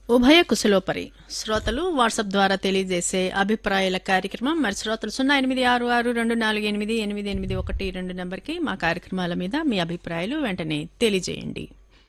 ఉభయ కుశలోపరి శ్రోతలు వాట్సాప్ ద్వారా తెలియజేసే అభిప్రాయాల కార్యక్రమం మరి శ్రోతలు సున్నా ఎనిమిది ఆరు ఆరు రెండు నాలుగు ఎనిమిది ఎనిమిది ఎనిమిది ఒకటి రెండు నెంబర్కి మా కార్యక్రమాల మీద మీ అభిప్రాయాలు వెంటనే తెలియజేయండి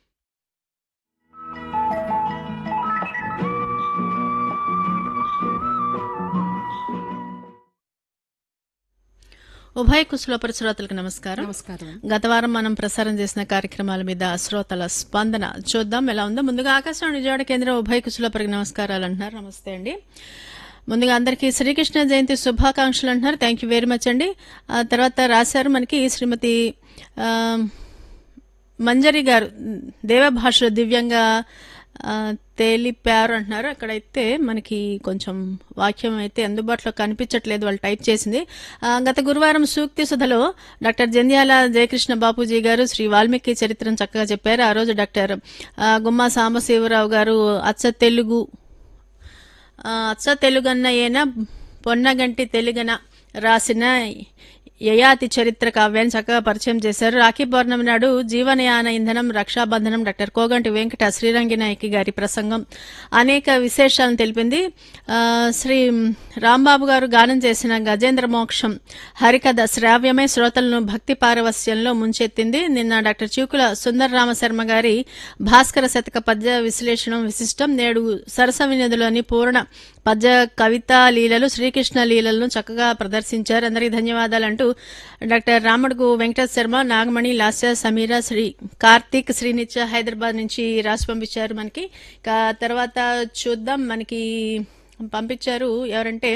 ఉభయ కుశలోపరి శ్రోతలకు నమస్కారం నమస్కారం గత వారం మనం ప్రసారం చేసిన కార్యక్రమాల మీద శ్రోతల స్పందన చూద్దాం ఎలా ఉందో ముందుగా ఆకాశవాణి విజయవాడ కేంద్రం ఉభయ కుశలపరికి నమస్కారాలు అంటున్నారు నమస్తే అండి ముందుగా అందరికీ శ్రీకృష్ణ జయంతి శుభాకాంక్షలు అంటున్నారు థ్యాంక్ యూ వెరీ మచ్ అండి ఆ తర్వాత రాశారు మనకి శ్రీమతి ఆ, మంజరి గారు దేవభాషలో దివ్యంగా ఆ, తేలిపారు అంటున్నారు అక్కడైతే మనకి కొంచెం వాక్యం అయితే అందుబాటులో కనిపించట్లేదు వాళ్ళు టైప్ చేసింది ఆ, గత గురువారం సూక్తి సుధలో డాక్టర్ జంధ్యాల జయకృష్ణ బాపూజీ గారు శ్రీ వాల్మీకి చరిత్రను చక్కగా చెప్పారు ఆ రోజు డాక్టర్ ఆ, గుమ్మా సాంబశివరావు గారు అచ్చ తెలుగు ఆ, అచ్చ తెలుగన్న ఏన పొన్నగంటి తెలుగన రాసిన యయాతి చరిత్ర కావ్యాన్ని చక్కగా పరిచయం చేశారు రాఖీ పౌర్ణమి నాడు జీవనయాన ఇంధనం రక్షాబంధనం డాక్టర్ కోగంటి వెంకట శ్రీరంగి నాయకి గారి ప్రసంగం అనేక విశేషాలను తెలిపింది ఆ, శ్రీ రాంబాబు గారు గానం చేసిన గజేంద్ర మోక్షం హరికథ శ్రావ్యమై శ్రోతలను భక్తి పారవస్యంలో ముంచెత్తింది నిన్న డాక్టర్ చివుకుల సుందర రామశర్మ గారి భాస్కర శతక పద్య విశ్లేషణం విశిష్టం నేడు సరస వినదులోని పూర్ణ పద్య కవితా లీలలు శ్రీకృష్ణ లీలలను చక్కగా ప్రదర్శించారు అందరికీ ధన్యవాదాలు అంటూ డాక్టర్ రామడుగు వెంకట శర్మ నాగమణి లాస్య సమీర శ్రీ కార్తీక్ శ్రీనిత్య హైదరాబాద్ నుంచి రాసి పంపించారు మనకి ఇక తర్వాత చూద్దాం మనకి పంపించారు ఎవరంటే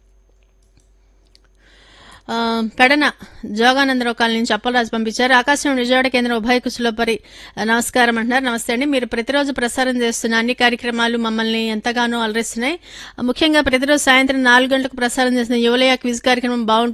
ఆ, పెడన జోగానందరావు కాలనీ నుంచి అప్పలరాజు పంపించారు ఆకాశవాణి విజయవాడ కేంద్రం ఉభయ కుశలోపరి నమస్కారం అంటున్నారు నమస్తే అండి మీరు ప్రతిరోజు ప్రసారం చేస్తున్న అన్ని కార్యక్రమాలు మమ్మల్ని ఎంతగానో అలరిస్తున్నాయి ముఖ్యంగా ప్రతిరోజు సాయంత్రం నాలుగు గంటలకు ప్రసారం చేసిన యువలయ క్విజ్ కార్యక్రమం బాగుంటుంది